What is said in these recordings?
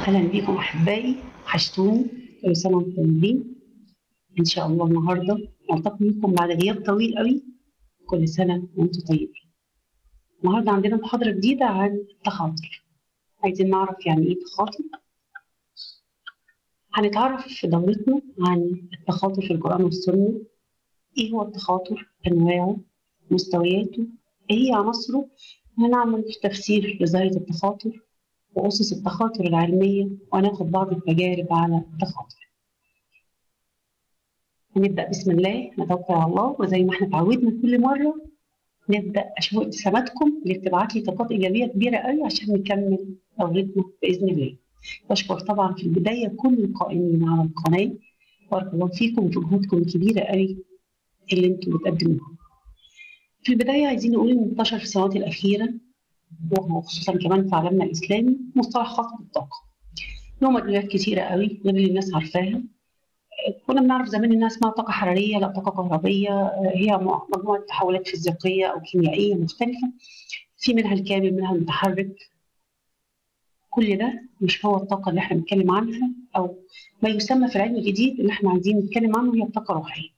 وسهلا بكم احبائي وحشتوني كل سنه وانتم طيبين ان شاء الله النهارده نلتقي بكم بعد غياب طويل قوي كل سنه وانتم طيبين النهارده عندنا محاضره جديده عن التخاطر عايزين نعرف يعني ايه تخاطر هنتعرف في دورتنا عن التخاطر في القران والسنه ايه هو التخاطر انواعه مستوياته ايه هي عناصره هنعمل تفسير لظاهره التخاطر وأسس التخاطر العلمية وهناخد بعض التجارب على التخاطر. هنبدأ بسم الله نتوكل على الله وزي ما احنا اتعودنا كل مرة نبدأ أشوف ابتساماتكم اللي بتبعت لي طاقات إيجابية كبيرة قوي عشان نكمل دورتنا بإذن الله. بشكر طبعا في البداية كل القائمين على القناة بارك الله فيكم في جهودكم الكبيرة قوي اللي انتم بتقدموها. في البداية عايزين نقول إن انتشر في السنوات الأخيرة وخصوصا كمان في عالمنا الاسلامي مصطلح خاص بالطاقه. له مدلولات كتيره قوي غير اللي الناس عارفاها. كنا بنعرف زمان انها اسمها طاقه حراريه لا طاقه كهربيه هي مجموعه تحولات فيزيائيه او كيميائيه مختلفه في منها الكامل منها المتحرك كل ده مش هو الطاقه اللي احنا بنتكلم عنها او ما يسمى في العلم الجديد اللي احنا عايزين نتكلم عنه هي الطاقه الروحيه.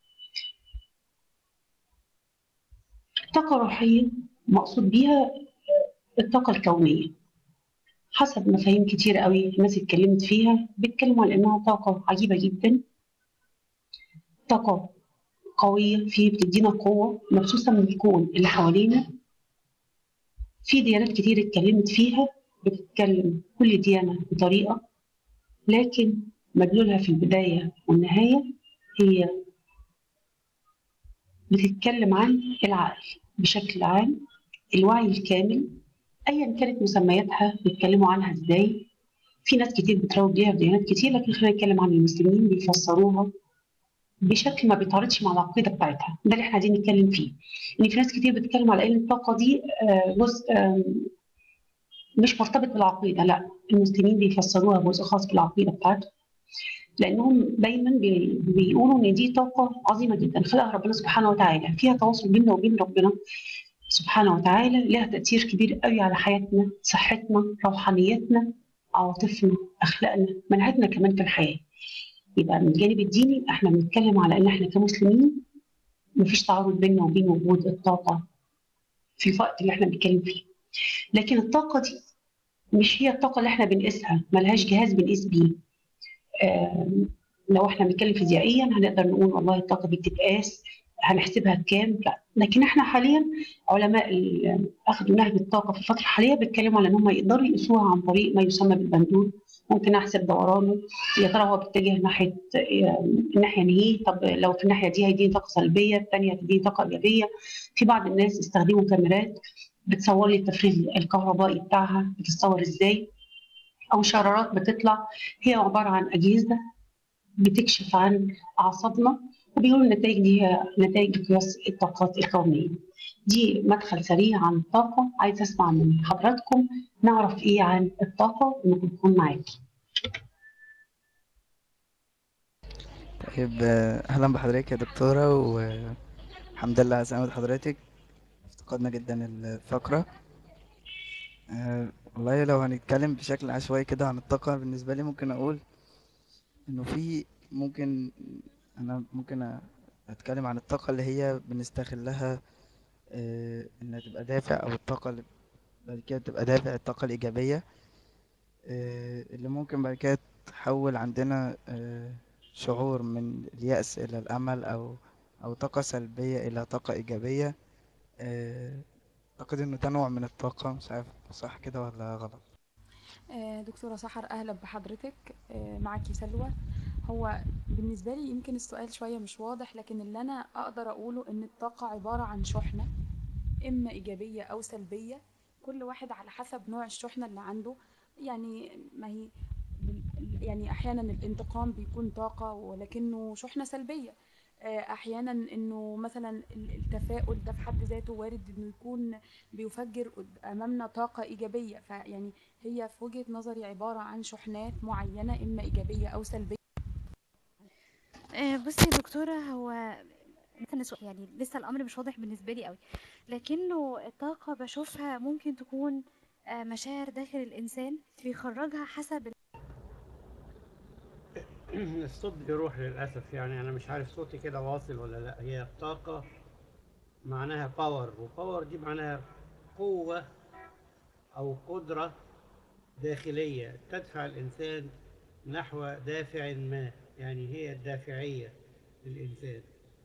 الطاقه الروحيه مقصود بيها الطاقة الكونية حسب مفاهيم كتير قوي الناس اتكلمت فيها بيتكلموا على انها طاقة عجيبة جدا طاقة قوية في بتدينا قوة مبسوطة من الكون اللي حوالينا في ديانات كتير اتكلمت فيها بتتكلم كل ديانة بطريقة لكن مدلولها في البداية والنهاية هي بتتكلم عن العقل بشكل عام الوعي الكامل ايا كانت مسمياتها بيتكلموا عنها ازاي في ناس كتير بتروج ليها في ديانات كتير لكن خلينا نتكلم عن المسلمين بيفسروها بشكل ما بيتعارضش مع العقيده بتاعتها ده اللي احنا عايزين نتكلم فيه ان في ناس كتير بتتكلم على ان الطاقه دي جزء مش مرتبط بالعقيده لا المسلمين بيفسروها جزء خاص بالعقيده بتاعتهم لانهم دايما بيقولوا ان دي طاقه عظيمه جدا خلقها ربنا سبحانه وتعالى فيها تواصل بيننا وبين ربنا سبحانه وتعالى لها تأثير كبير قوي على حياتنا صحتنا روحانيتنا عواطفنا أخلاقنا منهجنا كمان في الحياة يبقى من الجانب الديني احنا بنتكلم على ان احنا كمسلمين مفيش تعارض بيننا وبين وجود الطاقة في الوقت اللي احنا بنتكلم فيه لكن الطاقة دي مش هي الطاقة اللي احنا بنقيسها ملهاش جهاز بنقيس بيه لو احنا بنتكلم فيزيائيا هنقدر نقول والله الطاقة دي بتتقاس هنحسبها بكام لا لكن احنا حاليا علماء اخذوا نهج الطاقه في الفتره الحاليه بيتكلموا على ان هم يقدروا يقيسوها عن طريق ما يسمى بالبندول ممكن احسب دورانه يا ترى هو بيتجه ناحيه الناحيه نهي طب لو في الناحيه دي هيديني طاقه سلبيه الثانيه هتديني طاقه ايجابيه في بعض الناس استخدموا كاميرات بتصور لي التفريغ الكهربائي بتاعها بتتصور ازاي او شرارات بتطلع هي عباره عن اجهزه بتكشف عن اعصابنا وبيقولوا النتائج دي هي نتائج قياس الطاقات الكونية دي مدخل سريع عن الطاقة عايز أسمع من حضراتكم نعرف إيه عن الطاقة ونكون نكون معاكي طيب أهلا بحضرتك يا دكتورة والحمد لله على سلامة حضرتك افتقدنا جدا الفقرة أه والله لو هنتكلم بشكل عشوائي كده عن الطاقة بالنسبة لي ممكن أقول إنه في ممكن انا ممكن اتكلم عن الطاقه اللي هي بنستغلها آه انها تبقى دافع او الطاقه اللي بعد كده تبقى دافع الطاقه الايجابيه آه اللي ممكن بعد كده تحول عندنا آه شعور من اليأس الى الامل او او طاقه سلبيه الى طاقه ايجابيه اعتقد انه ده نوع من الطاقه مش عارف صح كده ولا غلط دكتورة سحر أهلا بحضرتك معاكي سلوى هو بالنسبة لي يمكن السؤال شوية مش واضح لكن اللي أنا أقدر أقوله إن الطاقة عبارة عن شحنة إما إيجابية أو سلبية كل واحد على حسب نوع الشحنة اللي عنده يعني ما هي يعني أحيانا الانتقام بيكون طاقة ولكنه شحنة سلبية احيانا انه مثلا التفاؤل ده في حد ذاته وارد انه يكون بيفجر امامنا طاقه ايجابيه فيعني هي في وجهه نظري عباره عن شحنات معينه اما ايجابيه او سلبيه بصي يا دكتوره هو مثلا يعني لسه الامر مش واضح بالنسبه لي قوي لكنه الطاقه بشوفها ممكن تكون مشاعر داخل الانسان بيخرجها حسب الصوت بيروح للأسف يعني أنا مش عارف صوتي كده واصل ولا لأ هي طاقة معناها باور وباور دي معناها قوة أو قدرة داخلية تدفع الإنسان نحو دافع ما يعني هي الدافعية للإنسان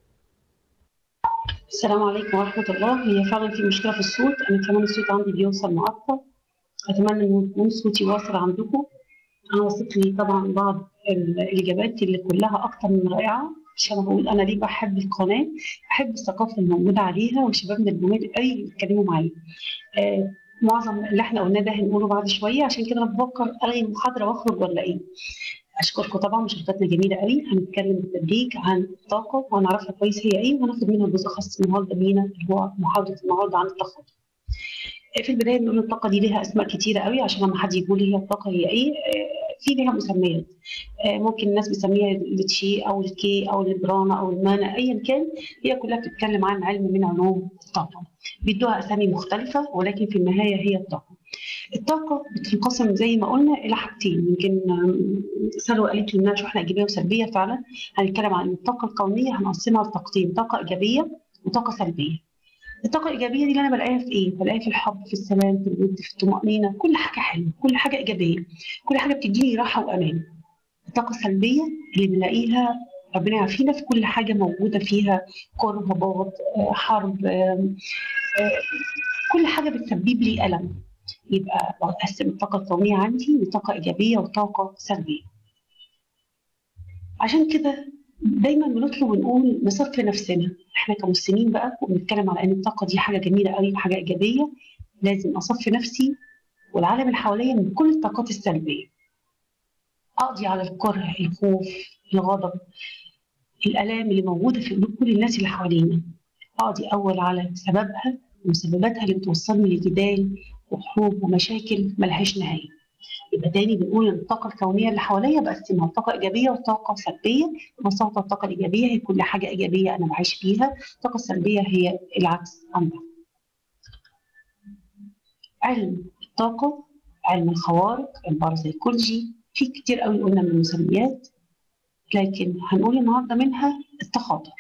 السلام عليكم ورحمة الله هي فعلا في مشكلة في الصوت أنا كمان الصوت عندي بيوصل مقطع أتمنى إن يكون صوتي واصل عندكم أنا وصلت لي طبعا بعض ال- الإجابات اللي كلها أكتر من رائعة عشان بقول أنا ليه بحب القناة بحب الثقافة الموجودة عليها وشبابنا الجمال قوي اللي بيتكلموا معايا آه معظم اللي احنا قلناه ده هنقوله بعد شوية عشان كده أنا بفكر ألغي المحاضرة وأخرج ولا إيه أشكركم طبعا مشاركتنا جميلة قوي هنتكلم بالتدريج عن الطاقة وهنعرفها كويس هي إيه وهناخد منها جزء خاص النهارده لينا اللي هو محاضرة النهارده عن التخاطر. في البداية بنقول الطاقة دي ليها أسماء كتيرة قوي عشان لما حد يقول هي الطاقة هي إيه آه، في ليها مسميات آه، ممكن الناس بتسميها التشي أو الكي أو البرانا أو المانا أيا كان هي كلها بتتكلم عن علم من علوم الطاقة بيدوها أسامي مختلفة ولكن في النهاية هي الطاقة الطاقة بتنقسم زي ما قلنا إلى حاجتين يمكن آم، سلوى قالت لي إنها شحنة إيجابية وسلبية فعلا هنتكلم عن الطاقة الكونية هنقسمها لطاقتين طاقة إيجابية وطاقة سلبية الطاقة الإيجابية دي اللي أنا بلاقيها في إيه؟ بلاقيها في الحب في السلام في الود في الطمأنينة كل حاجة حلوة كل حاجة إيجابية كل حاجة بتديني راحة وأمان الطاقة السلبية اللي بنلاقيها ربنا يعافينا في كل حاجة موجودة فيها كره هباط آه، حرب آم، آه، كل حاجة بتسبب لي ألم يبقى بقسم الطاقة الكونية عندي لطاقة إيجابية وطاقة سلبية عشان كده دايما بنطلب ونقول نصفي نفسنا احنا كمسلمين بقى وبنتكلم على ان الطاقة دي حاجة جميلة قوي وحاجة إيجابية لازم أصفي نفسي والعالم اللي حواليا من كل الطاقات السلبية أقضي على الكره الخوف الغضب الآلام اللي موجودة في قلوب كل الناس اللي حوالينا أقضي أول على سببها ومسبباتها اللي بتوصلني لجدال وحروب ومشاكل ملهاش نهاية يبقى تاني بنقول ان الطاقة الكونية اللي حواليا بقسمها لطاقة إيجابية وطاقة سلبية ببساطة الطاقة الإيجابية هي كل حاجة إيجابية أنا بعيش فيها الطاقة السلبية هي العكس عنها علم الطاقة علم الخوارق الباراسيكولوجي في كتير قوي قلنا من المسميات لكن هنقول النهارده منها التخاطر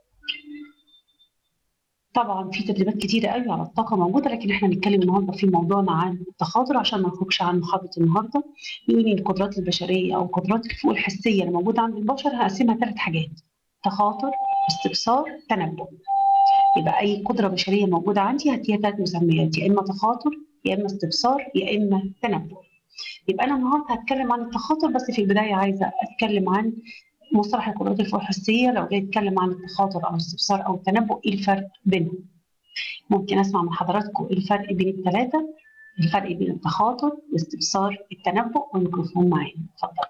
طبعا في تدريبات كتيرة قوي على الطاقة موجودة لكن احنا هنتكلم النهارده في موضوعنا عن التخاطر عشان ما نخرجش عن محاضرة النهارده يقول إن القدرات البشرية أو القدرات الفوق الحسية اللي موجودة عند البشر هقسمها ثلاث حاجات تخاطر استبصار تنبؤ يبقى أي قدرة بشرية موجودة عندي هديها ثلاث مسميات يا إما تخاطر يا إما استبصار يا إما تنبؤ يبقى أنا النهارده هتكلم عن التخاطر بس في البداية عايزة أتكلم عن مصطلح القدرات الفوق الحسية لو جاي أتكلم عن التخاطر أو الاستبصار أو التنبؤ إيه الفرق بينهم؟ ممكن أسمع من حضراتكم إيه الفرق بين الثلاثة؟ الفرق بين التخاطر الاستبصار التنبؤ والميكروفون معايا اتفضل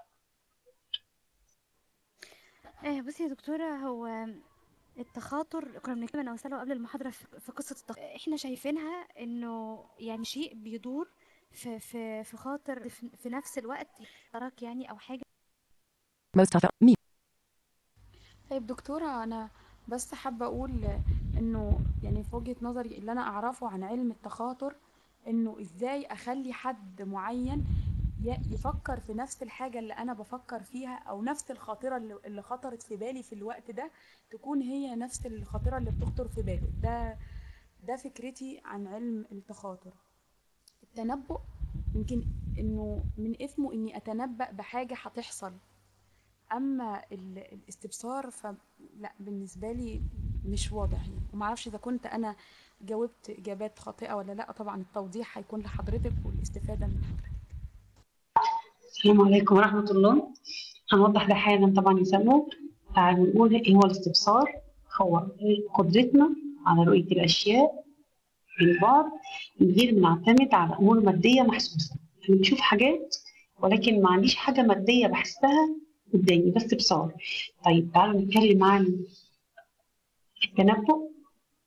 آه بصي يا دكتورة هو التخاطر كنا بنتكلم انا وسلوى قبل المحاضرة في في قصة التخاطر احنا شايفينها انه يعني شيء بيدور في في في خاطر في في نفس الوقت تراك يعني او حاجة Most other me. طيب دكتورة أنا بس حابة أقول إنه يعني في وجهة نظري اللي أنا أعرفه عن علم التخاطر إنه إزاي أخلي حد معين ي- يفكر في نفس الحاجة اللي أنا بفكر فيها أو نفس الخاطرة اللي اللي خطرت في بالي في الوقت ده تكون هي نفس الخاطرة اللي بتخطر في باله ده ده فكرتي عن علم التخاطر التنبؤ يمكن إنه من اسمه إني أتنبأ بحاجة هتحصل اما ال- الاستبصار فلا بالنسبه لي مش واضح يعني ومعرفش اذا كنت انا جاوبت اجابات خاطئه ولا لا طبعا التوضيح هيكون لحضرتك والاستفاده من حضرتك السلام عليكم ورحمة الله هنوضح ده حالا طبعا يسموا تعالوا نقول ايه هو الاستبصار هو قدرتنا على رؤية الأشياء من بعض من غير ما نعتمد على أمور مادية محسوسة أنا بشوف حاجات ولكن ما عنديش حاجة مادية بحسها قدامي بس بصار طيب تعالوا نتكلم عن التنبؤ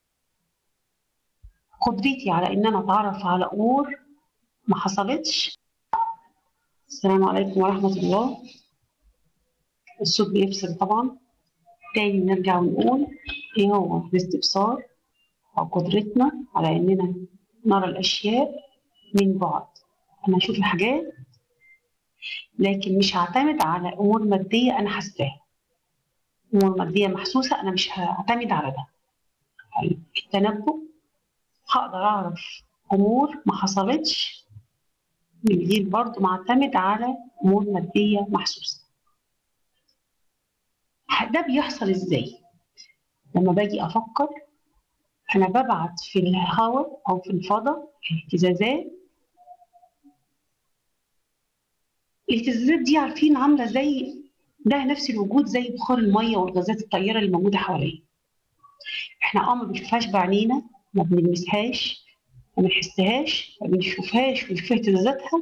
قدرتي على إن أنا أتعرف على أمور ما حصلتش السلام عليكم ورحمة الله الصوت بيفصل طبعا تاني نرجع ونقول ايه هو الاستبصار أو قدرتنا على إننا نرى الأشياء من بعد أنا أشوف الحاجات لكن مش هعتمد على امور ماديه انا حاساها امور ماديه محسوسه انا مش هعتمد على ده طيب التنبؤ هقدر اعرف امور ما حصلتش من غير برضه معتمد على امور ماديه محسوسه ده بيحصل ازاي لما باجي افكر انا ببعت في الهواء او في الفضاء اهتزازات الاهتزازات دي عارفين عامله زي ده نفس الوجود زي بخار الميه والغازات الطياره اللي موجوده حواليا احنا اه ما بنشوفهاش بعينينا ما بنلمسهاش ما بنحسهاش ما بنشوفهاش ونشوف اهتزازاتها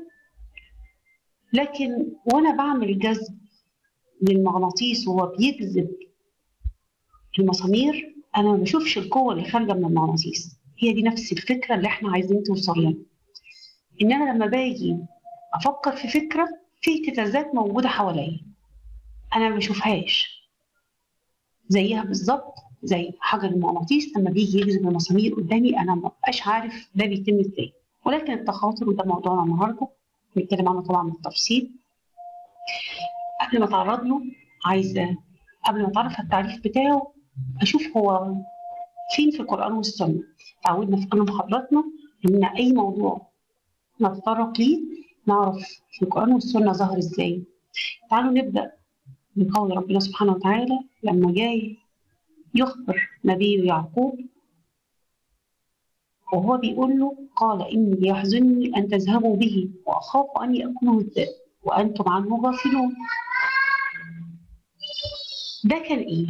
لكن وانا بعمل جذب للمغناطيس وهو بيجذب المسامير انا ما بشوفش القوه اللي خارجه من المغناطيس هي دي نفس الفكره اللي احنا عايزين توصل لها ان انا لما باجي افكر في فكره في اهتزازات موجوده حواليا انا ما بشوفهاش زيها بالظبط زي حجر المغناطيس لما بيجي يجذب المسامير قدامي انا ما ببقاش عارف ده بيتم ازاي ولكن التخاطر وده موضوعنا النهارده بنتكلم عنه طبعا بالتفصيل قبل ما اتعرض له عايزه قبل ما اتعرف على التعريف بتاعه اشوف هو فين في القران والسنه تعودنا في كل محاضراتنا ان اي موضوع نتطرق ليه نعرف في القران والسنه ظهر ازاي تعالوا نبدا من قول ربنا سبحانه وتعالى لما جاي يخبر نبيه يعقوب وهو بيقول له قال إني يحزنني أن تذهبوا به وأخاف أن يأكله الذئب وأنتم عنه غافلون ده كان إيه؟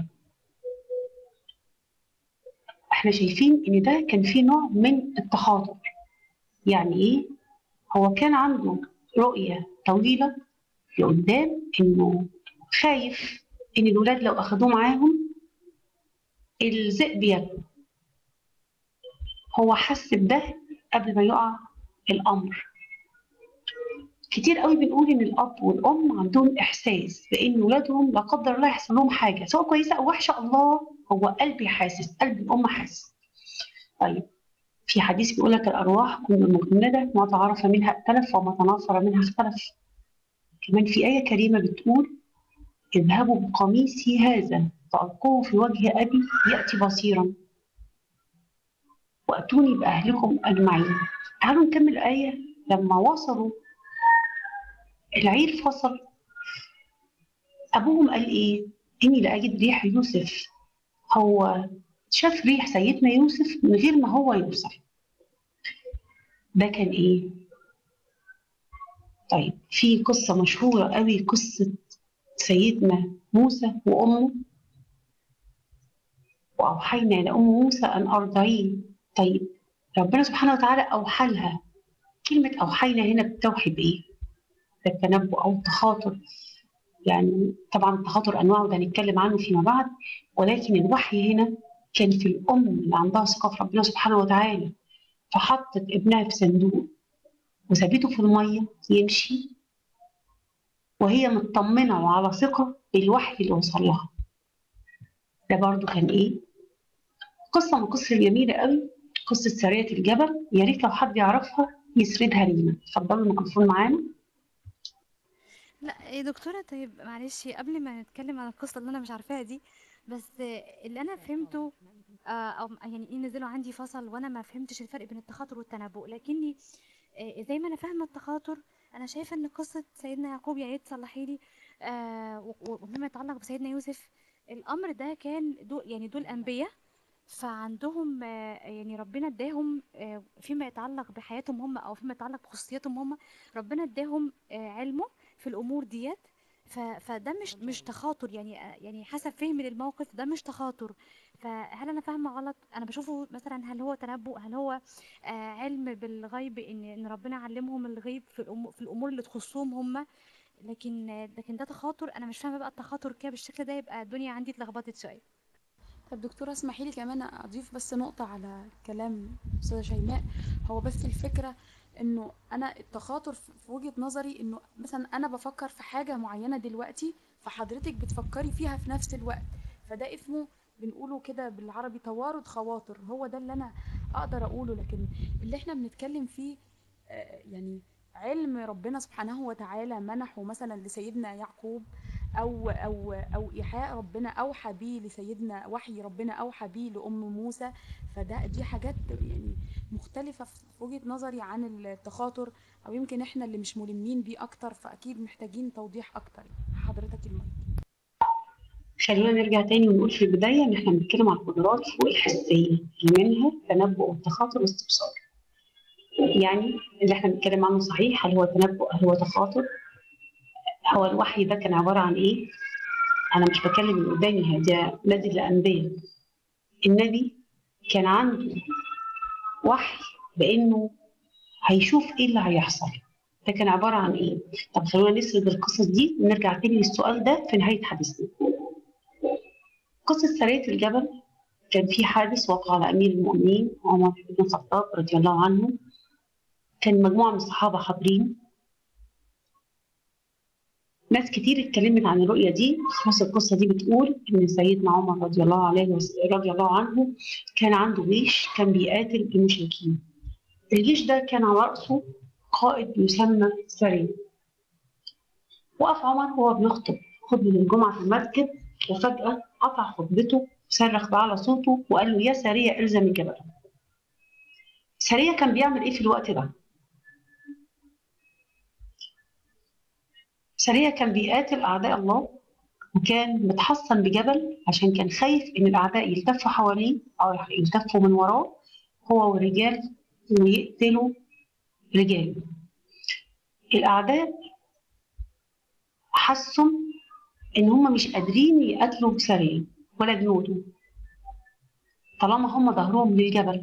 احنا شايفين ان ده كان فيه نوع من التخاطر يعني ايه هو كان عنده رؤية طويلة لقدام انه خايف ان الولاد لو اخدوه معاهم الذئب ياكله هو حس بده قبل ما يقع الامر كتير قوي بنقول ان الاب والام عندهم احساس بان ولادهم لا قدر الله يحصل لهم حاجه سواء كويسه او وحشه الله هو قلبي حاسس قلب الام حاسس طيب في حديث بيقول لك الارواح كل مجنده ما تعرف منها ائتلف وما تناصر منها اختلف كمان في ايه كريمه بتقول اذهبوا بقميصي هذا فالقوه في وجه ابي ياتي بصيرا واتوني باهلكم اجمعين تعالوا نكمل الايه لما وصلوا العير فصل ابوهم قال ايه اني لاجد ريح يوسف هو شاف ريح سيدنا يوسف من غير ما هو يوصل ده كان ايه طيب في قصة مشهورة قوي قصة سيدنا موسى وأمه وأوحينا إلى أم موسى أن أرضعيه طيب ربنا سبحانه وتعالى أوحى لها كلمة أوحينا هنا بتوحي بإيه؟ التنبؤ أو التخاطر يعني طبعا التخاطر أنواعه ده هنتكلم عنه فيما بعد ولكن الوحي هنا كان في الأم اللي عندها ثقة في ربنا سبحانه وتعالى فحطت ابنها في صندوق وسابته في المية يمشي وهي مطمنة وعلى ثقة بالوحي اللي وصل لها ده برضو كان إيه؟ قصة من القصص الجميلة قوي قصة سرية الجبل يا ريت لو حد يعرفها يسردها لينا اتفضلوا الميكروفون معانا لا يا دكتورة طيب معلش قبل ما نتكلم عن القصة اللي أنا مش عارفاها دي بس اللي أنا فهمته آه، أو يعني إيه نزلوا عندي فصل وأنا ما فهمتش الفرق بين التخاطر والتنبؤ لكني آه، زي ما أنا فاهمة التخاطر أنا شايفة إن قصة سيدنا يعقوب يا ريت تصلحي لي آه، و- و- وفيما يتعلق بسيدنا يوسف الأمر ده كان دول يعني دول أنبياء فعندهم آه، يعني ربنا اداهم آه، فيما يتعلق بحياتهم هم او فيما يتعلق بخصوصياتهم هم ربنا اداهم آه، علمه في الامور ديت ف- فده مش مش تخاطر يعني آه، يعني حسب فهمي للموقف ده مش تخاطر فهل انا فاهمه غلط انا بشوفه مثلا هل هو تنبؤ هل هو آه، علم بالغيب ان ان ربنا علمهم الغيب في الامور في الامور اللي تخصهم هم لكن آه، لكن ده تخاطر انا مش فاهمه بقى التخاطر كده بالشكل ده يبقى الدنيا عندي اتلخبطت شويه طب دكتورة اسمحي لي كمان أضيف بس نقطة على كلام أستاذة شيماء هو بس الفكرة إنه أنا التخاطر في في وجهة نظري إنه مثلا أنا بفكر في حاجة معينة دلوقتي فحضرتك بتفكري فيها في نفس الوقت فده اسمه بنقوله كده بالعربي توارد خواطر هو ده اللي أنا أقدر أقوله لكن اللي إحنا بنتكلم فيه آه، يعني علم ربنا سبحانه وتعالى منحه مثلا لسيدنا يعقوب او او او ايحاء ربنا اوحى بيه لسيدنا وحي ربنا اوحى بيه لام موسى فده دي حاجات يعني مختلفه في وجهه نظري عن التخاطر او يمكن احنا اللي مش ملمين بيه اكتر فاكيد محتاجين توضيح اكتر حضرتك المايك خلينا نرجع تاني ونقول في البداية إن إحنا بنتكلم عن القدرات والحسية اللي منها التنبؤ والتخاطر والاستبصار. يعني اللي إحنا بنتكلم عنه صحيح هل هو تنبؤ هل هو تخاطر؟ هو الوحي ده كان عبارة عن إيه؟ أنا مش بكلم اللي قدامي ده نادي الأنبياء. النبي كان عنده وحي بإنه هيشوف إيه اللي هيحصل. ده كان عبارة عن إيه؟ طب خلونا نسرد القصص دي ونرجع تاني للسؤال ده في نهاية حديثنا. قصة سرية الجبل كان في حادث وقع على أمير المؤمنين عمر بن الخطاب رضي الله عنه كان مجموعة من الصحابة حاضرين ناس كتير اتكلمت عن الرؤية دي خلاص القصة دي بتقول إن سيدنا عمر رضي الله عليه وس- رضي الله عنه كان عنده جيش كان بيقاتل المشركين الجيش ده كان على رأسه قائد يسمى سرية وقف عمر وهو بيخطب خطبة الجمعة في المسجد وفجأة قطع خطبته صرخ بأعلى صوته وقال له يا سرية الزم الجبل سرية كان بيعمل ايه في الوقت ده؟ سرية كان بيقاتل أعداء الله وكان متحصن بجبل عشان كان خايف إن الأعداء يلتفوا حواليه أو يلتفوا من وراه هو والرجال ويقتلوا رجاله الأعداء حسوا إن هم مش قادرين يقاتلوا سرية ولا جنوده طالما هم ظهرهم للجبل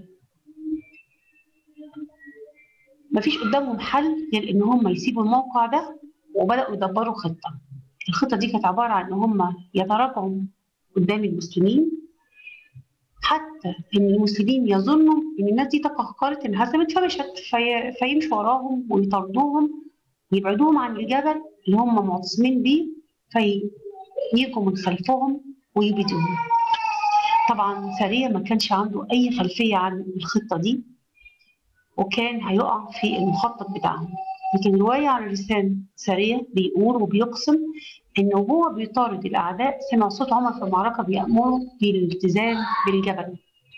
مفيش قدامهم حل غير إن هم يسيبوا الموقع ده وبدأوا يدبروا خطة الخطة دي كانت عبارة عن إن هم يتراجعوا قدام المسلمين حتى إن المسلمين يظنوا إن الناس دي تقهقرت انهزمت فمشت في... فيمشوا وراهم ويطردوهم ويبعدوهم عن الجبل اللي هم معتصمين بيه فيجوا من خلفهم ويبيدوهم طبعا سرية ما كانش عنده أي خلفية عن الخطة دي وكان هيقع في المخطط بتاعهم لكن رواية عن لسان سرية بيقول وبيقسم إنه هو بيطارد الأعداء سمع صوت عمر في المعركة بيأمره بالالتزام بالجبل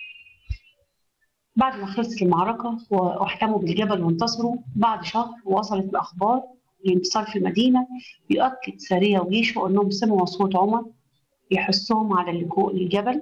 بعد ما خلصت المعركة واحتموا بالجبل وانتصروا بعد شهر وصلت الأخبار الانتصار في المدينة يؤكد سرية وجيشه أنهم سمعوا صوت عمر يحثهم على اللجوء للجبل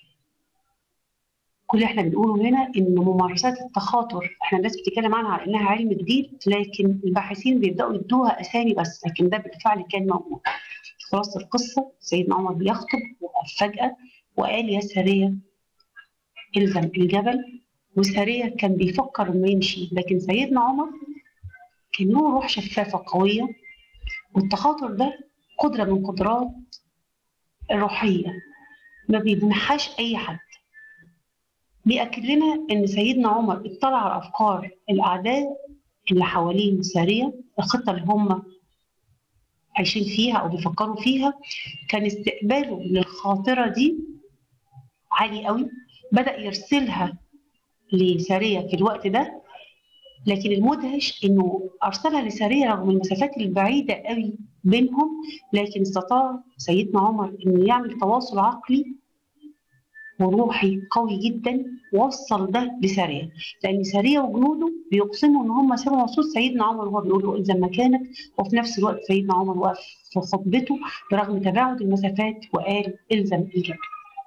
كل اللي احنا بنقوله هنا ان ممارسات التخاطر احنا الناس بتتكلم عنها على انها علم جديد لكن الباحثين بيبداوا يدوها اسامي بس لكن ده بالفعل كان موجود خلاص القصه سيدنا عمر بيخطب وقف فجاه وقال يا سريه الزم الجبل وسريه كان بيفكر انه يمشي لكن سيدنا عمر كان له روح شفافه قويه والتخاطر ده قدره من قدرات الروحيه ما بيمنحهاش اي حد بيأكد لنا إن سيدنا عمر اطلع على أفكار الأعداء اللي حوالين سارية الخطة اللي هم عايشين فيها أو بيفكروا فيها كان استقباله للخاطرة دي عالي قوي بدأ يرسلها لسارية في الوقت ده لكن المدهش إنه أرسلها لسارية رغم المسافات البعيدة قوي بينهم لكن استطاع سيدنا عمر إنه يعمل تواصل عقلي وروحي قوي جدا وصل ده لسارية لأن سارية وجنوده بيقسموا إن هم سمعوا صوت سيدنا عمر وهو بيقول له إلزم مكانك وفي نفس الوقت سيدنا عمر وقف في خطبته برغم تباعد المسافات وقال إلزم الجبل.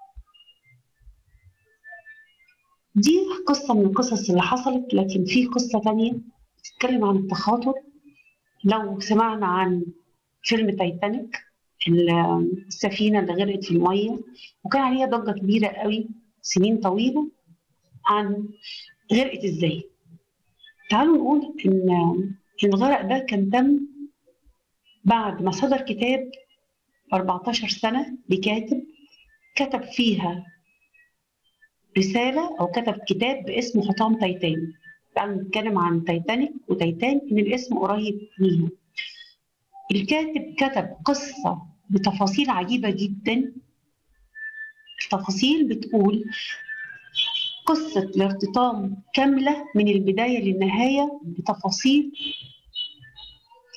دي قصة من القصص اللي حصلت لكن في قصة تانية بتتكلم عن التخاطر لو سمعنا عن فيلم تايتانيك السفينة اللي غرقت في المية وكان عليها ضجة كبيرة قوي سنين طويلة عن غرقت ازاي تعالوا نقول ان الغرق ده كان تم بعد ما صدر كتاب 14 سنة لكاتب كتب فيها رسالة أو كتب كتاب باسم حطام تايتان تعالوا نتكلم عن تايتانيك وتايتان إن الاسم قريب ليها الكاتب كتب قصة بتفاصيل عجيبة جدا التفاصيل بتقول قصة الارتطام كاملة من البداية للنهاية بتفاصيل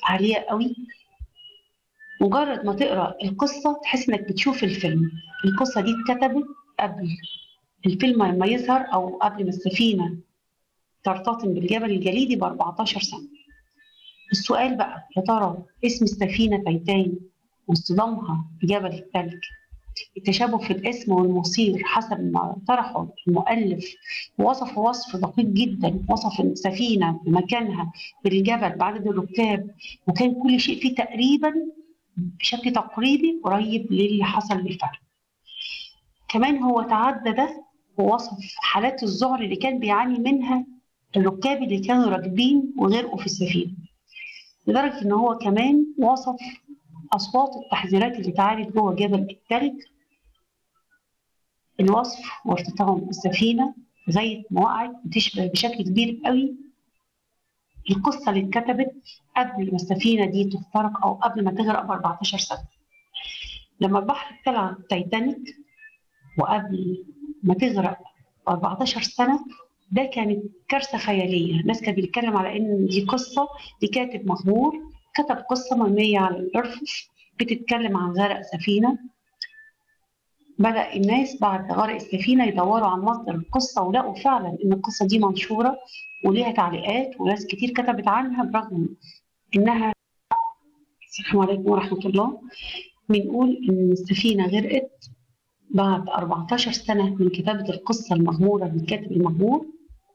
عالية قوي مجرد ما تقرا القصة تحس انك بتشوف الفيلم القصة دي اتكتبت قبل الفيلم ما يظهر او قبل ما السفينة ترتطم بالجبل الجليدي ب 14 سنة السؤال بقى يا ترى اسم السفينة تايتان واصطدامها بجبل الثلج التشابه في الاسم والمصير حسب ما طرحه المؤلف وصف وصف دقيق جدا وصف السفينة بمكانها بالجبل بعدد الركاب وكان كل شيء فيه تقريبا بشكل تقريبي قريب للي حصل بالفعل كمان هو تعدى ده ووصف حالات الذعر اللي كان بيعاني منها الركاب اللي كانوا راكبين وغرقوا في السفينة لدرجة إن هو كمان وصف أصوات التحذيرات اللي اتعالت جوه جبل التلج الوصف وارتطام السفينة لغاية ما وقعت بتشبه بشكل كبير قوي القصة اللي اتكتبت قبل ما السفينة دي تخترق أو قبل ما تغرق ب 14 سنة لما البحر ابتلع تايتانيك وقبل ما تغرق ب 14 سنة ده كانت كارثة خيالية الناس كانت بتتكلم على إن دي قصة لكاتب مغمور كتب قصة مبنية على الأرفف بتتكلم عن غرق سفينة بدأ الناس بعد غرق السفينة يدوروا عن مصدر القصة ولقوا فعلا إن القصة دي منشورة وليها تعليقات وناس كتير كتبت عنها برغم إنها السلام عليكم ورحمة الله بنقول إن السفينة غرقت بعد 14 سنة من كتابة القصة المغمورة للكاتب المغمور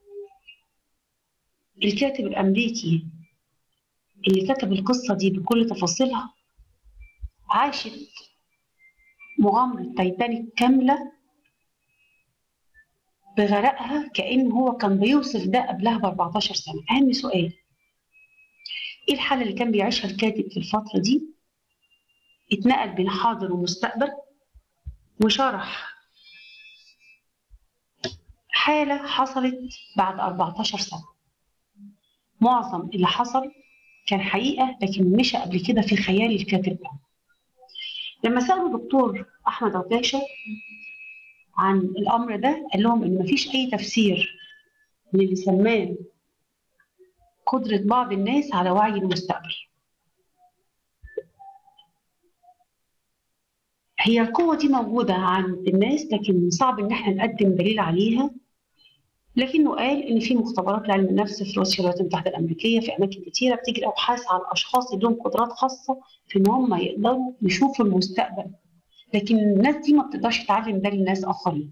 الكاتب الأمريكي اللي كتب القصة دي بكل تفاصيلها عاشت مغامرة تايتانيك كاملة بغرقها كأن هو كان بيوصف ده قبلها ب 14 سنة أهم سؤال إيه الحالة اللي كان بيعيشها الكاتب في الفترة دي اتنقل بين حاضر ومستقبل وشرح حالة حصلت بعد 14 سنة معظم اللي حصل كان حقيقة لكن مشى قبل كده في خيال الكاتب ده لما سألوا دكتور أحمد عكاشة عن الأمر ده قال لهم إن مفيش أي تفسير من اللي سماه قدرة بعض الناس على وعي المستقبل هي القوة دي موجودة عند الناس لكن صعب إن احنا نقدم دليل عليها لكنه قال إن في مختبرات لعلم النفس في روسيا الولايات المتحدة الأمريكية في أماكن كتيرة بتجري أبحاث على الأشخاص اللي لهم قدرات خاصة في إن هم يقدروا يشوفوا المستقبل لكن الناس دي ما بتقدرش تعلم ده للناس آخرين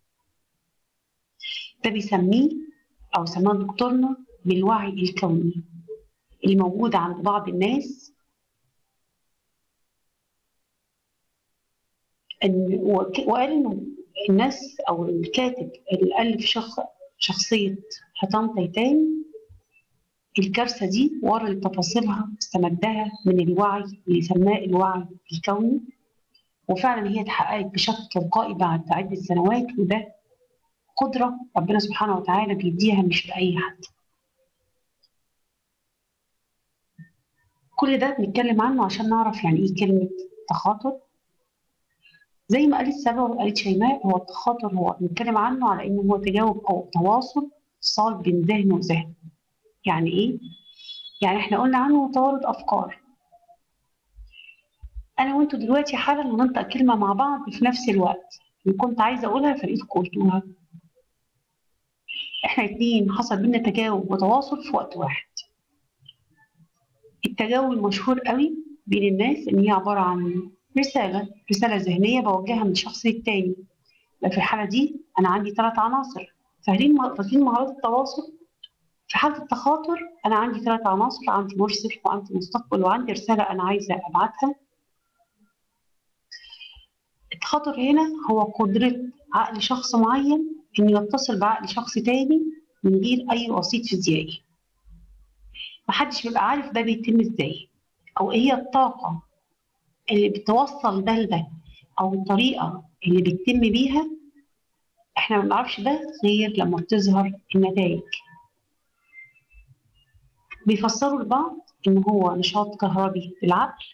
ده بيسميه أو سماه دكتورنا بالوعي الكوني اللي موجود عند بعض الناس إن وقال إنه الناس أو الكاتب اللي ألف شخص شخصية حطام تيتان الكارثة دي ورا تفاصيلها استمدها من الوعي اللي سماه الوعي الكوني وفعلا هي اتحققت بشكل تلقائي بعد عدة سنوات وده قدرة ربنا سبحانه وتعالى بيديها مش لأي حد كل ده بنتكلم عنه عشان نعرف يعني ايه كلمة تخاطر زي ما قالت سبا وقالت شيماء هو التخاطر هو بنتكلم عنه على انه هو تجاوب او تواصل صال بين ذهن وذهن يعني ايه؟ يعني احنا قلنا عنه توارد افكار انا وانتوا دلوقتي حالا هننطق كلمه مع بعض في نفس الوقت اللي كنت عايزه اقولها فلقيتكم قلتوها احنا اتنين حصل بينا تجاوب وتواصل في وقت واحد التجاوب المشهور قوي بين الناس ان هي عباره عن رساله رساله ذهنيه بوجهها من شخص للتاني في الحاله دي انا عندي ثلاث عناصر فاهمين فاهمين مهارات التواصل في حالة التخاطر أنا عندي ثلاث عناصر عندي مرسل وعندي مستقبل وعندي رسالة أنا عايزة أبعتها التخاطر هنا هو قدرة عقل شخص معين إنه يتصل بعقل شخص تاني من غير أي وسيط فيزيائي محدش بيبقى عارف ده بيتم إزاي أو إيه هي الطاقة اللي بتوصل ده لده أو الطريقة اللي بتتم بيها إحنا ما بنعرفش ده غير لما بتظهر النتائج بيفسروا البعض إن هو نشاط كهربي في العقل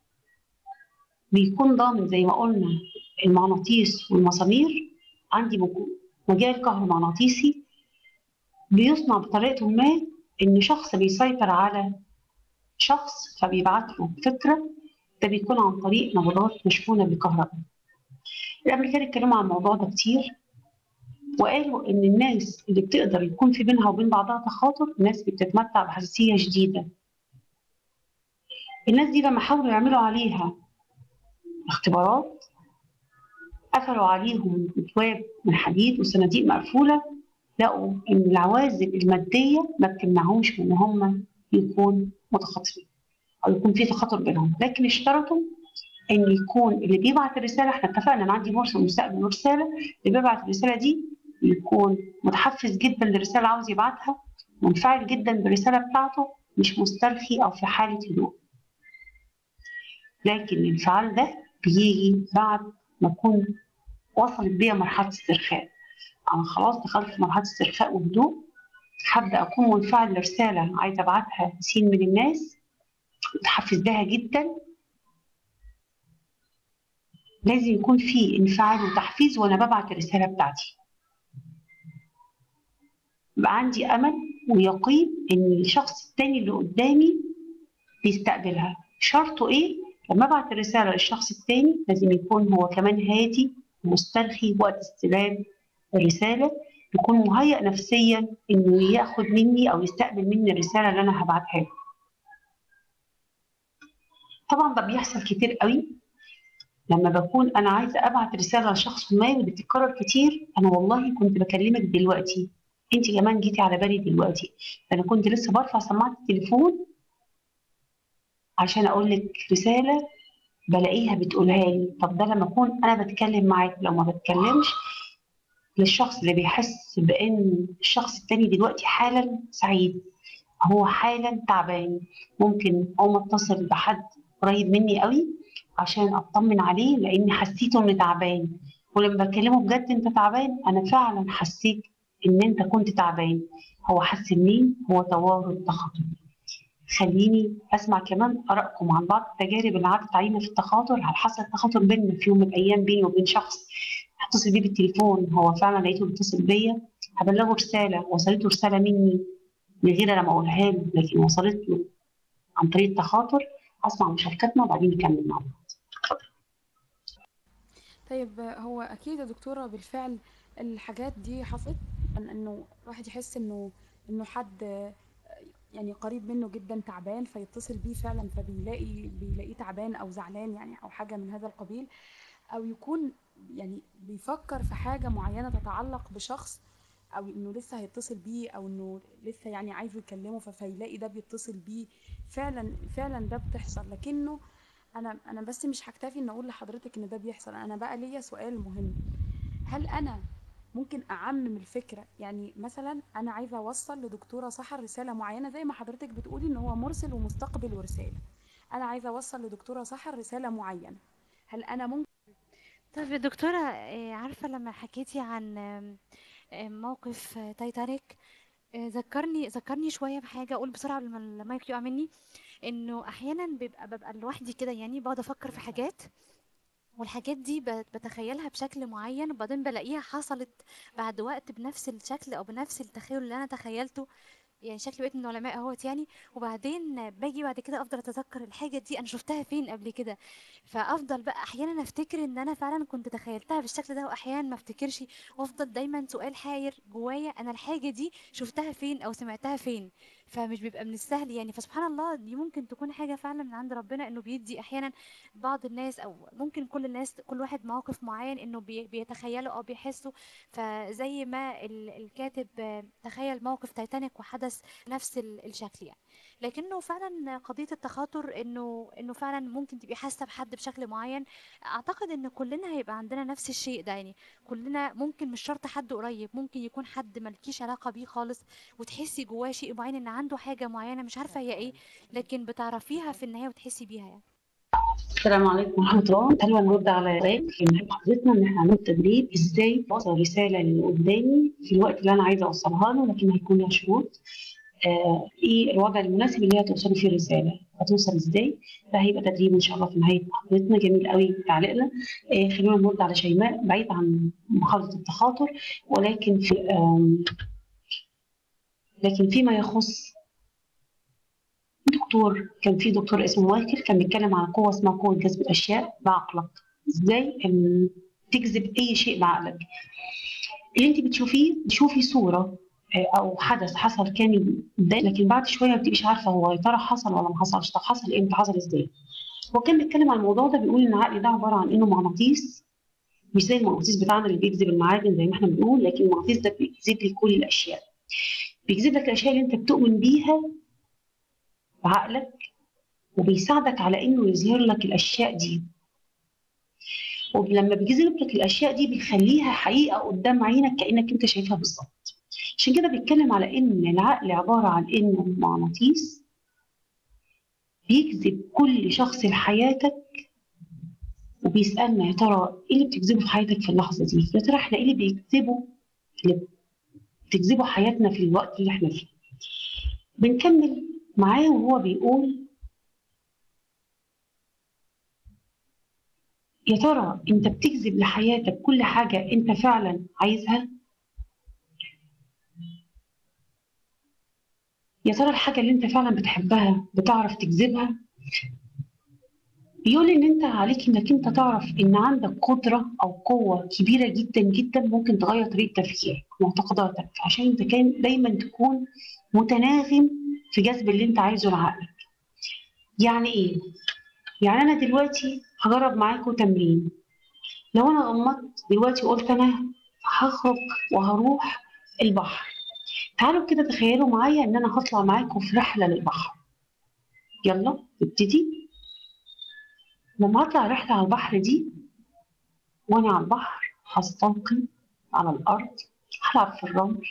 بيكون ضامن زي ما قلنا المغناطيس والمسامير عندي مجال كهرومغناطيسي بيصنع بطريقة ما إن شخص بيسيطر على شخص فبيبعت له فكرة ده بيكون عن طريق نبضات مشحونة بالكهرباء الأمريكان اتكلموا عن الموضوع ده كتير وقالوا إن الناس اللي بتقدر يكون في بينها وبين بعضها تخاطر الناس اللي بتتمتع بحساسية شديدة الناس دي لما حاولوا يعملوا عليها اختبارات قفلوا عليهم ابواب من حديد وصناديق مقفوله لقوا ان العوازل الماديه ما بتمنعهمش من ان هم يكون متخاطرين او يكون في تخاطر بينهم لكن اشترطوا ان يكون اللي بيبعت الرساله احنا اتفقنا ان عندي مرسل مستقبل ورساله اللي بيبعت الرساله دي يكون متحفز جدا للرساله اللي عاوز يبعتها منفعل جدا بالرساله بتاعته مش مسترخي او في حاله هدوء لكن الانفعال ده بيجي بعد ما اكون وصلت بيا مرحله استرخاء انا خلاص دخلت في مرحله استرخاء وهدوء هبدا اكون منفعل لرساله عايزه ابعتها لسين من الناس متحفز لها جدا لازم يكون في انفعال وتحفيز وانا ببعت الرساله بتاعتي يبقى عندي امل ويقين ان الشخص التاني اللي قدامي بيستقبلها شرطه ايه لما ابعت الرساله للشخص التاني لازم يكون هو كمان هادي مسترخي وقت استلام الرساله يكون مهيأ نفسيا انه ياخد مني او يستقبل مني الرساله اللي انا هبعتها له طبعا ده بيحصل كتير قوي لما بكون انا عايزه ابعت رساله لشخص ما وبتتكرر كتير انا والله كنت بكلمك دلوقتي انت كمان جيتي على بالي دلوقتي انا كنت لسه برفع سماعه التليفون عشان اقول لك رساله بلاقيها بتقولها لي طب ده لما اكون انا بتكلم معاك لو ما بتكلمش للشخص اللي بيحس بان الشخص التاني دلوقتي حالا سعيد هو حالا تعبان ممكن اقوم اتصل بحد قريب مني قوي عشان اطمن عليه لاني حسيته انه تعبان ولما بكلمه بجد انت تعبان انا فعلا حسيت ان انت كنت تعبان هو حس منين هو توارد تخاطر خليني اسمع كمان ارائكم عن بعض التجارب اللي عدت علينا في التخاطر هل حصل تخاطر بيننا في يوم من الايام بيني وبين شخص هتصل بيه بالتليفون هو فعلا لقيته بيتصل بيا هبلغه رساله وصلته رساله مني من غير انا ما اقولها له لكن وصلت له عن طريق التخاطر اسمع مشاركتنا وبعدين نكمل مع بعض طيب هو اكيد يا دكتوره بالفعل الحاجات دي حصلت إن- انه الواحد يحس انه انه حد يعني قريب منه جدا تعبان فيتصل بيه فعلا فبيلاقي بيلاقيه تعبان او زعلان يعني او حاجه من هذا القبيل او يكون يعني بيفكر في حاجه معينه تتعلق بشخص او انه لسه هيتصل بيه او انه لسه يعني عايزه يكلمه ف- فيلاقي ده بيتصل بيه فعلا فعلا ده بتحصل لكنه انا انا بس مش هكتفي ان اقول لحضرتك ان ده بيحصل انا بقى ليا سؤال مهم هل انا ممكن اعمم الفكره يعني مثلا انا عايزه اوصل لدكتوره سحر رساله معينه زي ما حضرتك بتقولي ان هو مرسل ومستقبل ورساله انا عايزه اوصل لدكتوره سحر رساله معينه هل انا ممكن طب يا دكتورة آه، عارفة لما حكيتي عن آم، آم، موقف آه، تايتانيك آه، ذكرني ذكرني شوية بحاجة أقول بسرعة قبل ما المايك يقع مني إنه أحيانا بيبقى ببقى لوحدي كده يعني بقعد أفكر في حاجات والحاجات دي بت- بتخيلها بشكل معين وبعدين بلاقيها حصلت بعد وقت بنفس الشكل أو بنفس التخيل اللي أنا تخيلته يعني شكلي بقيت من العلماء اهوت يعني وبعدين باجي بعد كده افضل اتذكر الحاجه دي انا شفتها فين قبل كده فافضل بقى احيانا افتكر ان انا فعلا كنت تخيلتها بالشكل ده واحيانا ما افتكرش وافضل دايما سؤال حاير جوايا انا الحاجه دي شفتها فين او سمعتها فين فمش بيبقى من السهل يعني فسبحان الله دي ممكن تكون حاجه فعلا من عند ربنا انه بيدي احيانا بعض الناس او ممكن كل الناس كل واحد مواقف معين انه بي- بيتخيله او بيحسه فزي ما ال- الكاتب آه، تخيل موقف تايتانيك وحدث نفس ال- الشكل يعني لكنه فعلا قضية التخاطر انه انه فعلا ممكن تبقي حاسة بحد بشكل معين اعتقد ان كلنا هيبقى عندنا نفس الشيء ده يعني كلنا ممكن مش شرط حد قريب ممكن يكون حد ملكيش علاقة بيه خالص وتحسي جواه شيء معين ان عنده حاجة معينة مش عارفة هي ايه لكن بتعرفيها في النهاية وتحسي بيها يعني السلام عليكم ورحمة الله تعالوا نرد على سؤال في نهاية حضرتنا إن إحنا هنعمل تدريب إزاي أوصل رسالة اللي قدامي في الوقت اللي أنا عايزة أوصلها له لكن هيكون لها شروط آه إيه الوضع المناسب اللي هي توصل فيه الرسالة هتوصل إزاي ده هيبقى تدريب إن شاء الله في نهاية حضرتنا جميل قوي تعليقنا آه خلونا نرد على شيماء بعيد عن محاضرة التخاطر ولكن في آم، لكن فيما يخص دكتور كان في دكتور اسمه مايكل كان بيتكلم عن قوه اسمها قوه جذب الاشياء بعقلك ازاي ان تجذب اي شيء بعقلك اللي انت بتشوفيه بتشوفي صوره آه، او حدث حصل كامل قدامك لكن بعد شويه ما بتبقيش عارفه هو يا ترى حصل ولا ما حصلش طب حصل امتى حصل ازاي هو كان بيتكلم عن الموضوع ده بيقول ان العقل ده عباره عن انه مغناطيس مش زي المغناطيس بتاعنا اللي بيجذب المعادن زي ما احنا بنقول لكن المغناطيس ده بيجذب لي كل الاشياء بيجذب لك الاشياء اللي انت بتؤمن بيها بعقلك وبيساعدك على انه يظهر لك الاشياء دي ولما بيجذب لك الاشياء دي بيخليها حقيقه قدام عينك كانك انت شايفها بالظبط عشان كده بيتكلم على ان العقل عباره عن انه مغناطيس بيجذب كل شخص لحياتك وبيسالنا يا ترى ايه اللي بتجذبه في حياتك في اللحظه دي؟ يا ترى احنا ايه اللي بيجذبه اللي بتجذبه حياتنا في الوقت اللي احنا فيه؟ بنكمل معاه وهو بيقول يا ترى انت بتجذب لحياتك كل حاجه انت فعلا عايزها؟ يا ترى الحاجة اللي انت فعلا بتحبها بتعرف تجذبها بيقول ان انت عليك انك انت تعرف ان عندك قدرة او قوة كبيرة جدا جدا ممكن تغير طريقة تفكيرك ومعتقداتك عشان انت كان دايما تكون متناغم في جذب اللي انت عايزه لعقلك يعني ايه؟ يعني انا دلوقتي هجرب معاكم تمرين لو انا غمضت دلوقتي وقلت انا هخرج وهروح البحر تعالوا كده تخيلوا معايا ان انا هطلع معاكم في رحله للبحر يلا نبتدي لما هطلع رحله على البحر دي وانا على البحر هستلقي على الارض هلعب في الرمل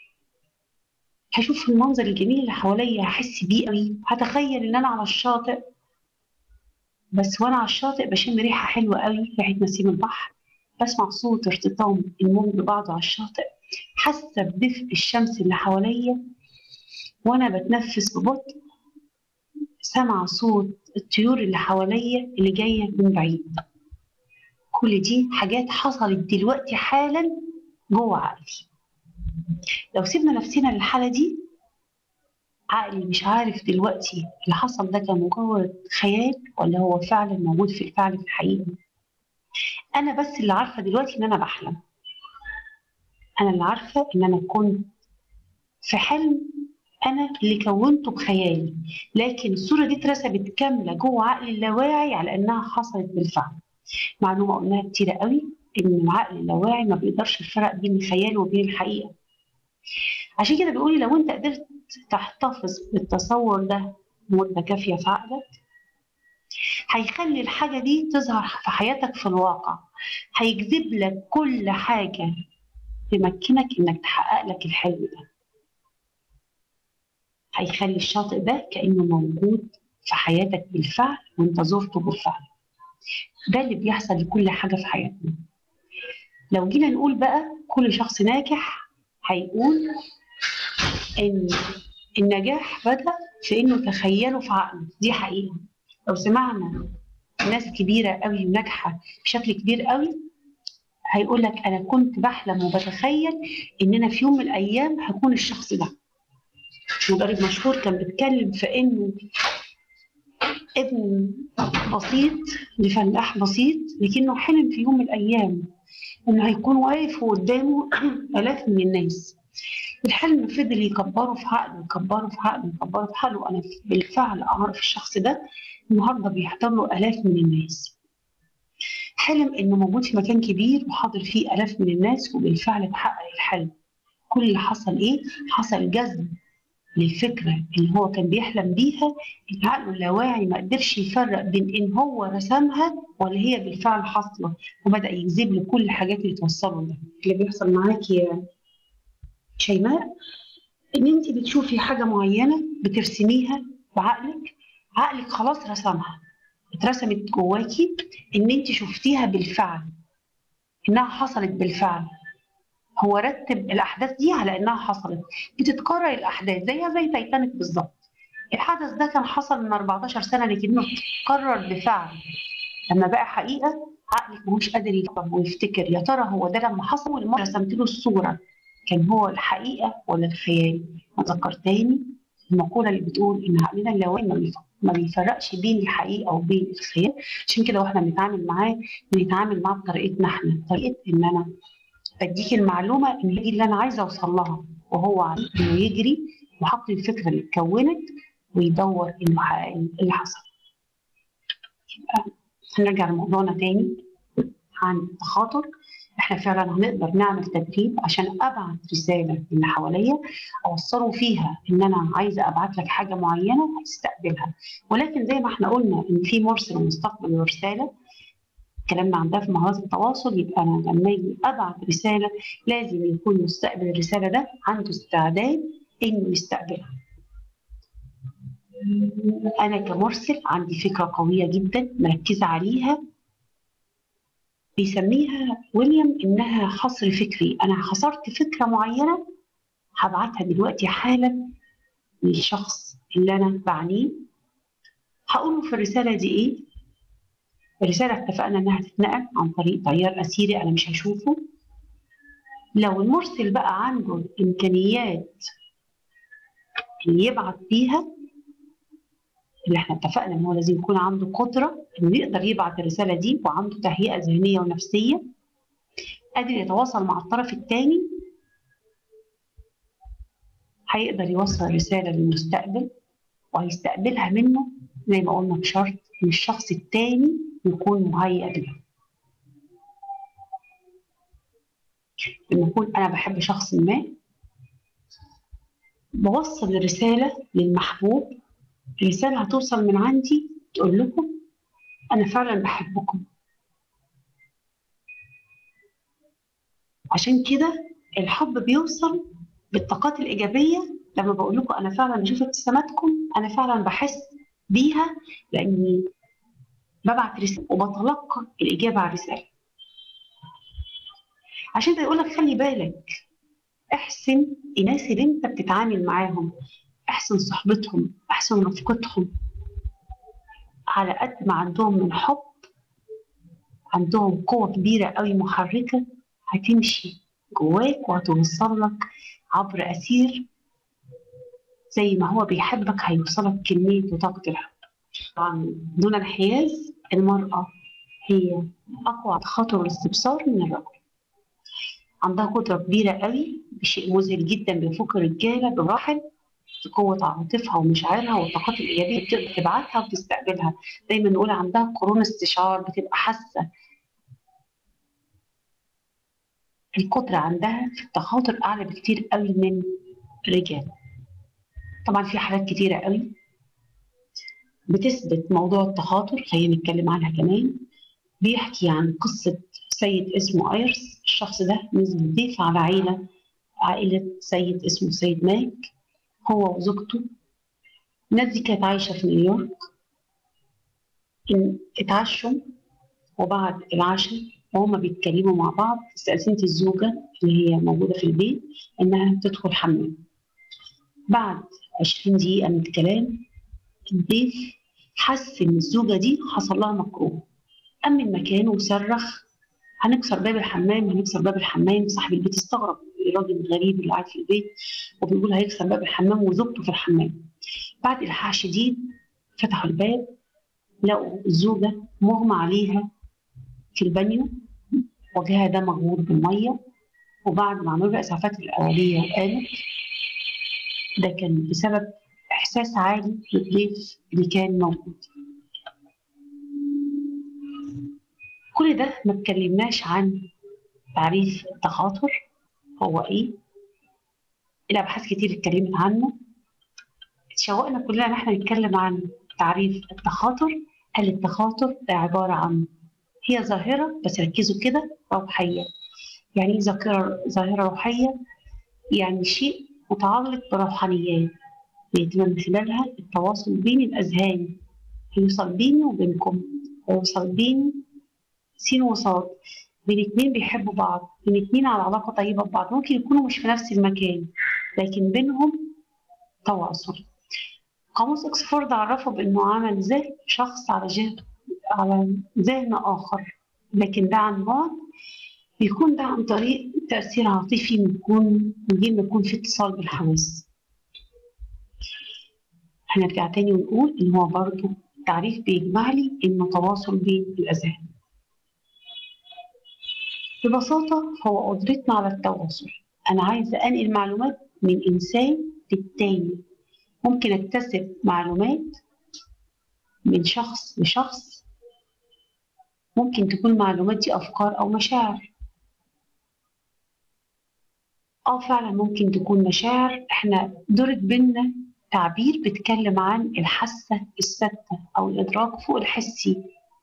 هشوف المنظر الجميل اللي حواليا هحس بيه قوي هتخيل ان انا على الشاطئ بس وانا على الشاطئ بشم ريحه حلوه قوي ريحه نسيم البحر بسمع صوت ارتطام الموج ببعضه على الشاطئ حاسه بدفء الشمس اللي حواليا وانا بتنفس ببطء سامعه صوت الطيور اللي حواليا اللي جايه من بعيد كل دي حاجات حصلت دلوقتي حالا جوه عقلي لو سيبنا نفسنا للحاله دي عقلي مش عارف دلوقتي اللي حصل ده كان مجرد خيال ولا هو فعلا موجود في الفعل في الحقيقه انا بس اللي عارفه دلوقتي ان انا بحلم انا اللي عارفه ان انا كنت في حلم انا اللي كونته بخيالي لكن الصوره دي اترسمت كامله جوه عقلي اللاواعي على انها حصلت بالفعل معلومه قلناها كتيره قوي ان العقل اللاواعي ما بيقدرش يفرق بين الخيال وبين الحقيقه عشان كده بيقولي لو انت قدرت تحتفظ بالتصور ده مده كافيه في عقلك هيخلي الحاجة دي تظهر في حياتك في الواقع هيجذب لك كل حاجة تمكنك انك تحقق لك الحلم ده هيخلي الشاطئ ده كأنه موجود في حياتك بالفعل وانت زرته بالفعل ده اللي بيحصل لكل حاجة في حياتنا لو جينا نقول بقى كل شخص ناجح هيقول ان النجاح بدأ في انه تخيله في عقله دي حقيقة لو سمعنا ناس كبيرة قوي وناجحة بشكل كبير قوي هيقول لك أنا كنت بحلم وبتخيل إن أنا في يوم من الأيام هكون الشخص ده مدرب مشهور كان بيتكلم في إنه ابن بسيط لفلاح بسيط لكنه حلم في يوم من الأيام إنه هيكون واقف قدامه آلاف من الناس الحلم فضل يكبره في عقله يكبره في عقله يكبره في عقله أنا بالفعل أعرف الشخص ده النهارده بيحضر له آلاف من الناس حلم إنه موجود في مكان كبير وحاضر فيه آلاف من الناس وبالفعل اتحقق الحلم كل اللي حصل إيه؟ حصل جذب للفكرة اللي هو كان بيحلم بيها العقل اللاواعي ما قدرش يفرق بين إن هو رسمها ولا هي بالفعل حاصلة وبدأ يجذب له كل الحاجات اللي توصله ده اللي بيحصل معاكي يا شيماء إن أنت بتشوفي حاجة معينة بترسميها بعقلك عقلك خلاص رسمها اترسمت جواكي ان انت شفتيها بالفعل انها حصلت بالفعل هو رتب الاحداث دي على انها حصلت بتتكرر الاحداث زيها زي تايتانيك بالظبط الحدث ده كان حصل من 14 سنه لكنه اتكرر بفعل لما بقى حقيقه عقلك مش قادر يفهم ويفتكر يا ترى هو ده لما حصل والمره رسمت له الصوره كان هو الحقيقه ولا الخيال اتذكر تاني المقولة اللي بتقول إن عقلنا اللاواعي ما بيف- ما بيفرقش بين الحقيقة وبين الخيال عشان كده واحنا بنتعامل معاه بنتعامل معاه بطريقتنا احنا طريقة إن أنا بديك المعلومة إن هي دي اللي أنا عايزة أوصل لها وهو عايز إنه يجري وحط الفكرة اللي اتكونت ويدور إنه حقق اللي حصل يبقى هنرجع لموضوعنا تاني عن التخاطر احنا فعلا هنقدر نعمل تدريب عشان ابعت رساله للي حواليا اوصله فيها ان انا عايزه ابعت لك حاجه معينه هتستقبلها ولكن زي ما احنا قلنا ان في مرسل ومستقبل ورساله اتكلمنا عن ده في مهارات التواصل يبقى انا لما اجي ابعت رساله لازم يكون مستقبل الرساله ده عنده استعداد انه يستقبلها انا كمرسل عندي فكره قويه جدا مركزه عليها بيسميها ويليام انها حصر فكري انا حصرت فكره معينه هبعتها دلوقتي حالا للشخص اللي انا بعنيه هقوله في الرساله دي ايه الرساله اتفقنا انها تتنقل عن طريق تيار اسيري انا مش هشوفه لو المرسل بقى عنده الامكانيات اللي يبعت بيها اللي احنا اتفقنا ان هو لازم يكون عنده قدره انه يقدر يبعت الرساله دي وعنده تهيئه ذهنيه ونفسيه قادر يتواصل مع الطرف الثاني هيقدر يوصل الرساله للمستقبل وهيستقبلها منه زي ما قلنا بشرط ان الشخص الثاني يكون مهيئ لها لما اكون انا بحب شخص ما بوصل الرساله للمحبوب الرسالة هتوصل من عندي تقول لكم أنا فعلا بحبكم عشان كده الحب بيوصل بالطاقات الإيجابية لما بقول لكم أنا فعلا بشوف ابتساماتكم أنا فعلا بحس بيها لأني ببعت رسالة وبتلقى الإجابة على الرسالة عشان كده يقول لك خلي بالك احسن الناس اللي انت بتتعامل معاهم احسن صحبتهم احسن رفقتهم على قد ما عندهم من حب عندهم قوة كبيرة قوي محركة هتمشي جواك وهتوصل لك عبر أسير زي ما هو بيحبك هيوصلك كمية وطاقة الحب طبعا دون انحياز المرأة هي أقوى خطر الاستبصار من الرجل عندها قدرة كبيرة قوي بشيء مذهل جدا بيفوق الرجالة بمراحل في قوة عواطفها ومشاعرها والطاقات الإيجابية بتقدر تبعتها وتستقبلها دايما نقول عندها قرون استشعار بتبقى حاسة القدرة عندها في التخاطر أعلى بكتير قوي من الرجال طبعا في حالات كتيرة قوي بتثبت موضوع التخاطر خلينا نتكلم عنها كمان بيحكي عن قصة سيد اسمه ايرس الشخص ده نزل ضيف على عيلة عائلة سيد اسمه سيد ماك هو وزوجته الناس دي كانت عايشة في نيويورك إن اتعشوا وبعد العشاء وهما بيتكلموا مع بعض استأذنت الزوجة اللي هي موجودة في البيت إنها تدخل حمام بعد عشرين دقيقة من الكلام الضيف حس إن الزوجة دي حصل لها مكروه قام من مكانه وصرخ هنكسر باب الحمام هنكسر باب الحمام صاحب البيت استغرب الراجل الغريب اللي قاعد في البيت وبيقول هيكسر باب الحمام وزوجته في الحمام بعد إلحاح شديد فتحوا الباب لقوا الزوجة مغمى عليها في البانيو وجهها ده مغمور بالمية وبعد ما عملوا الإسعافات الأولية وقامت ده كان بسبب إحساس عالي للضيف اللي كان موجود كل ده ما اتكلمناش عن تعريف التخاطر هو ايه الابحاث كتير اتكلمت عنه اتشوقنا كلنا ان احنا نتكلم عن تعريف التخاطر قال التخاطر ده عباره عن هي ظاهره بس ركزوا كده روحيه يعني ايه ذاكره ظاهره روحيه يعني شيء متعلق بروحانيات بيتم من خلالها التواصل بين الاذهان هيوصل بيني وبينكم هيوصل بين سين وصاد بين اتنين بيحبوا بعض بين اتنين على علاقة طيبة ببعض ممكن يكونوا مش في نفس المكان لكن بينهم تواصل قاموس اكسفورد عرفه بانه عمل ذهن شخص على جهة على ذهن اخر لكن ده عن بعد بيكون ده عن طريق تأثير عاطفي بيكون من غير ما يكون في اتصال بالحواس هنرجع تاني ونقول إن هو برضو تعريف بيجمع لي إنه تواصل بين الأذهان ببساطة هو قدرتنا على التواصل أنا عايزة أنقل معلومات من إنسان للتاني ممكن أكتسب معلومات من شخص لشخص ممكن تكون المعلومات دي أفكار أو مشاعر اه فعلا ممكن تكون مشاعر احنا دورت بينا تعبير بيتكلم عن الحاسة الثابتة أو الإدراك فوق الحسي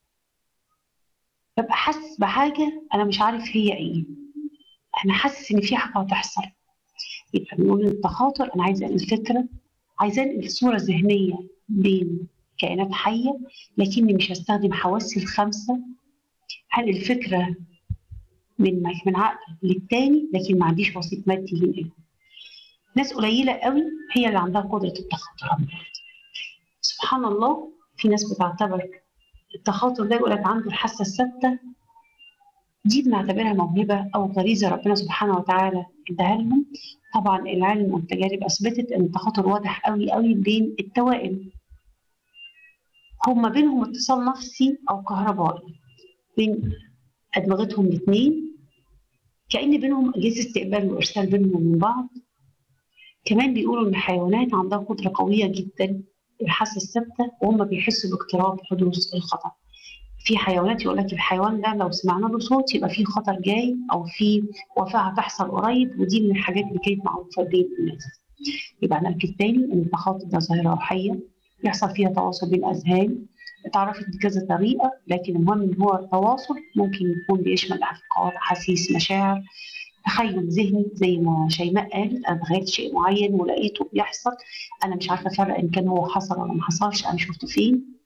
ببقى حاسس بحاجة أنا مش عارف هي إيه أنا حاسس إن في حاجة هتحصل يبقى بنقول التخاطر أنا عايزة أنقل فكرة عايزة أنقل صورة ذهنية بين كائنات حية لكني مش هستخدم حواسي الخمسة هنقل فكرة من من عقل للتاني لكن ما عنديش وسيط مادي ينقله ناس قليلة قوي هي اللي عندها قدرة التخاطر سبحان الله في ناس بتعتبر التخاطر ده يقول لك عنده الحاسة الثابتة دي بنعتبرها موهبة أو غريزة ربنا سبحانه وتعالى اداها لهم طبعا العلم والتجارب أثبتت إن التخاطر واضح قوي قوي بين التوائم هما بينهم اتصال نفسي أو كهربائي بين أدمغتهم الاتنين كأن بينهم أجهزة استقبال وإرسال بينهم وبين بعض كمان بيقولوا إن الحيوانات عندها قدرة قوية جدا الحاسة الثابتة وهم بيحسوا باقتراب حدوث الخطر في حيوانات يقول لك الحيوان ده لو سمعنا له صوت يبقى في خطر جاي او في وفاه هتحصل قريب ودي من الحاجات اللي كانت معروفه بين الناس. يبقى نركز تاني ان التخاطب ده ظاهره روحيه يحصل فيها تواصل بين الاذهان اتعرفت بكذا طريقه لكن المهم ان هو تواصل ممكن يكون بيشمل افكار احاسيس مشاعر تخيل ذهني زي ما شيماء قالت انا تخيلت شيء معين ولقيته بيحصل انا مش عارفه افرق ان كان هو حصل ولا ما حصلش انا شفته فين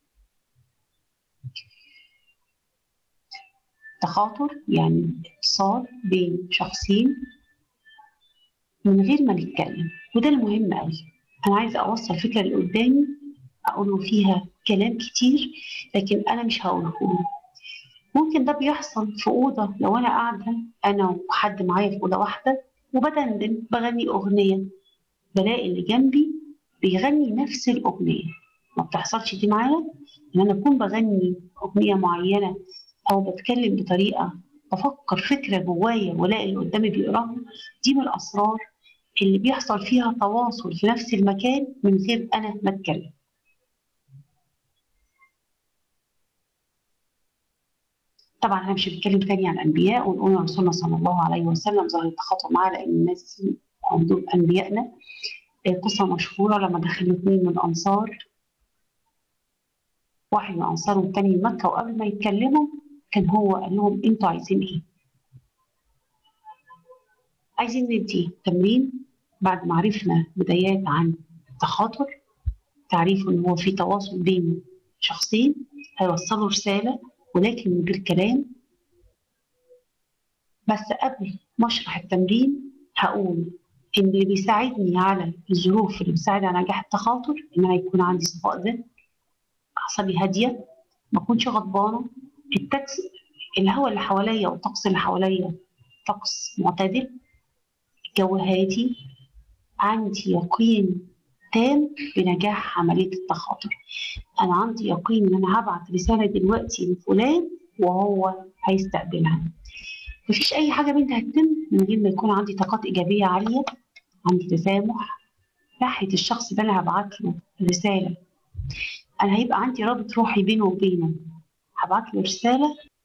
تخاطر يعني اتصال بين شخصين من غير ما نتكلم وده المهم قوي انا عايزه اوصل فكره اللي قدامي اقوله فيها كلام كتير لكن انا مش هقوله له ممكن ده بيحصل في اوضه لو انا قاعده انا وحد معايا في اوضه واحده وبدندن بغني اغنيه بلاقي اللي جنبي بيغني نفس الاغنيه ما بتحصلش دي معايا ان انا اكون بغني اغنيه معينه او بتكلم بطريقه بفكر فكره جوايا والاقي اللي قدامي بيقراها دي من الاسرار اللي بيحصل فيها تواصل في نفس المكان من غير انا ما اتكلم طبعا انا مش بتكلم تاني عن الانبياء ونقول رسولنا صلى الله عليه وسلم ظهر التخاطب معاه لان الناس دول انبيائنا قصه مشهوره لما دخلوا اثنين من الانصار واحد من الانصار والتاني من مكه وقبل ما يتكلموا كان هو قال لهم انتوا عايزين ايه؟ عايزين ندي تمرين بعد ما عرفنا بدايات عن التخاطر تعريف ان هو في تواصل بين شخصين هيوصلوا رساله ولكن من غير كلام بس قبل ما اشرح التمرين هقول ان اللي بيساعدني على الظروف اللي بتساعد على نجاح التخاطر ان انا يكون عندي صفاء ذهن اعصابي هاديه ما اكونش غضبانه التكس الهواء اللي حواليا والطقس اللي حواليا طقس معتدل الجو هادي عندي يقين تام بنجاح عملية التخاطر أنا عندي يقين إن أنا هبعت رسالة دلوقتي لفلان وهو هيستقبلها مفيش أي حاجة منها هتتم من غير ما يكون عندي طاقات إيجابية عالية عندي تسامح ناحية الشخص اللي أنا هبعت له رسالة أنا هيبقى عندي رابط روحي بينه وبينه هبعت له رسالة